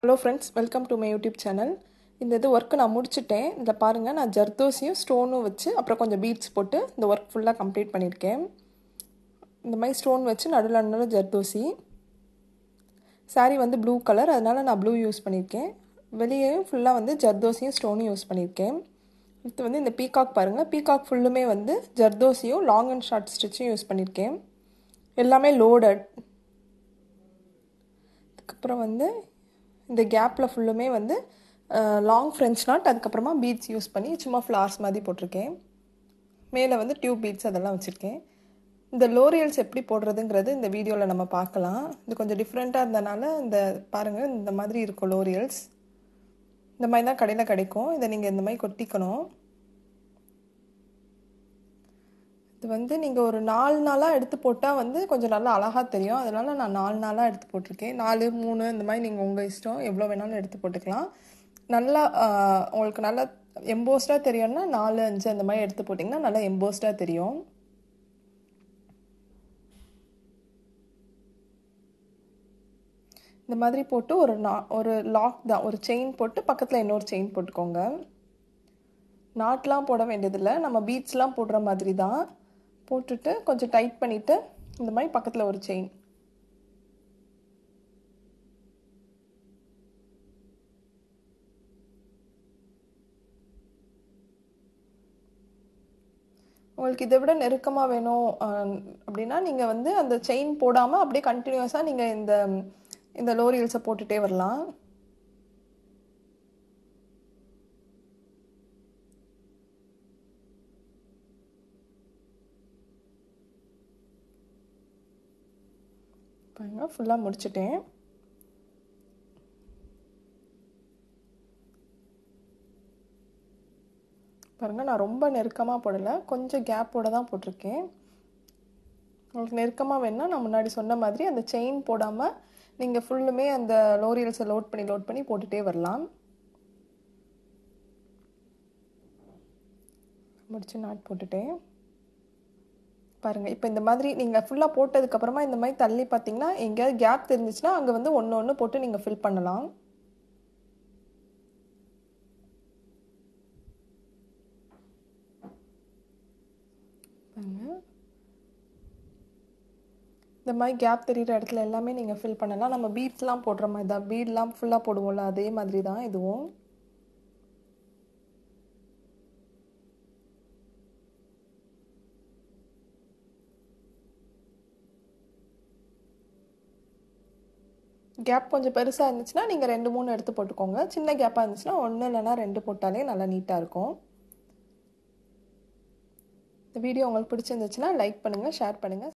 hello friends welcome to my YouTube channel இந்த இது work நான் முடிச்சிட்டேன் இதில் பாருங்கள் நான் ஜர்தோசியும் ஸ்டோனும் வச்சு அப்புறம் கொஞ்சம் பீட்ஸ் போட்டு இந்த ஒர்க் ஃபுல்லாக கம்ப்ளீட் பண்ணியிருக்கேன் இந்த மாதிரி ஸ்டோன் வச்சு நடுவில் நடுவில் ஜர்தோசி சாரீ வந்து ப்ளூ கலர் அதனால் நான் ப்ளூ யூஸ் பண்ணியிருக்கேன் வெளியேயும் ஃபுல்லாக வந்து ஜர்தோசியும் ஸ்டோனும் யூஸ் பண்ணியிருக்கேன் அடுத்து வந்து இந்த பீகாக் பாருங்கள் பீகாக் ஃபுல்லுமே வந்து ஜர்தோசியும் லாங் அண்ட் ஷார்ட் ஸ்டிச்சும் யூஸ் பண்ணியிருக்கேன் எல்லாமே லோடட் அதுக்கப்புறம் வந்து இந்த கேப்பில் ஃபுல்லுமே வந்து லாங் ஃப்ரெஞ்ச் நாட் அதுக்கப்புறமா பீட்ஸ் யூஸ் பண்ணி சும்மா ஃப்ளார்ஸ் மாதிரி போட்டிருக்கேன் மேலே வந்து டியூப் பீட்ஸ் அதெல்லாம் வச்சுருக்கேன் இந்த லோரியல்ஸ் எப்படி போடுறதுங்கிறது இந்த வீடியோவில் நம்ம பார்க்கலாம் இது கொஞ்சம் டிஃப்ரெண்ட்டாக இருந்தனால இந்த பாருங்கள் இந்த மாதிரி இருக்கும் லோரியல்ஸ் இந்த மாதிரி தான் கடையில் கிடைக்கும் இதை நீங்கள் இந்த மாதிரி கொட்டிக்கணும் இது வந்து நீங்கள் ஒரு நாலு நாளாக எடுத்து போட்டால் வந்து கொஞ்சம் நல்லா அழகாக தெரியும் அதனால் நான் நாலு நாளாக எடுத்து போட்டிருக்கேன் நாலு மூணு இந்த மாதிரி நீங்கள் உங்கள் இஷ்டம் எவ்வளோ வேணாலும் எடுத்து போட்டுக்கலாம் நல்லா உங்களுக்கு நல்லா எம்போஸ்டாக தெரியும்னா நாலு அஞ்சு அந்த மாதிரி எடுத்து போட்டிங்கன்னா நல்லா எம்போஸ்டாக தெரியும் இந்த மாதிரி போட்டு ஒரு நா ஒரு லாக் தான் ஒரு செயின் போட்டு பக்கத்தில் இன்னொரு செயின் போட்டுக்கோங்க நாட்லாம் போட வேண்டியதில்லை நம்ம பீட்ஸ்லாம் போடுற மாதிரி தான் போட்டுட்டு கொஞ்சம் டைட் பண்ணிவிட்டு இந்த மாதிரி பக்கத்தில் ஒரு செயின் உங்களுக்கு இதை விட நெருக்கமாக வேணும் அப்படின்னா நீங்கள் வந்து அந்த செயின் போடாமல் அப்படியே கண்டினியூஸாக நீங்கள் இந்த இந்த லோரியல்ஸை போட்டுகிட்டே வரலாம் பாருங்க ஃபுல்லாக முடிச்சிட்டேன் பாருங்கள் நான் ரொம்ப நெருக்கமாக போடலை கொஞ்சம் கேப்போட தான் போட்டிருக்கேன் உங்களுக்கு நெருக்கமாக வேணுன்னா நான் முன்னாடி சொன்ன மாதிரி அந்த செயின் போடாமல் நீங்கள் ஃபுல்லுமே அந்த லோரியல்ஸை லோட் பண்ணி லோட் பண்ணி போட்டுகிட்டே வரலாம் முடிச்சு நாட் போட்டுட்டேன் பாருங்கள் இப்போ இந்த மாதிரி நீங்கள் ஃபுல்லாக போட்டதுக்கப்புறமா இந்த மாதிரி தள்ளி பார்த்தீங்கன்னா எங்கேயாவது கேப் தெரிஞ்சிச்சுன்னா அங்கே வந்து ஒன்று ஒன்று போட்டு நீங்கள் ஃபில் பண்ணலாம் பாருங்கள் இந்த மாதிரி கேப் தெரிகிற இடத்துல எல்லாமே நீங்கள் ஃபில் பண்ணலாம் நம்ம பீட்ஸ்லாம் போடுற மாதிரி தான் பீட்லாம் ஃபுல்லாக போடுவோம்ல அதே மாதிரி தான் இதுவும் கேப் கொஞ்சம் பெருசாக இருந்துச்சுன்னா நீங்கள் ரெண்டு மூணு எடுத்து போட்டுக்கோங்க சின்ன கேப்பாக இருந்துச்சுன்னா ஒன்று இல்லைனா ரெண்டு போட்டாலே நல்லா நீட்டாக இருக்கும் இந்த வீடியோ உங்களுக்கு பிடிச்சிருந்துச்சுன்னா லைக் பண்ணுங்கள் ஷேர் பண்ணுங்கள்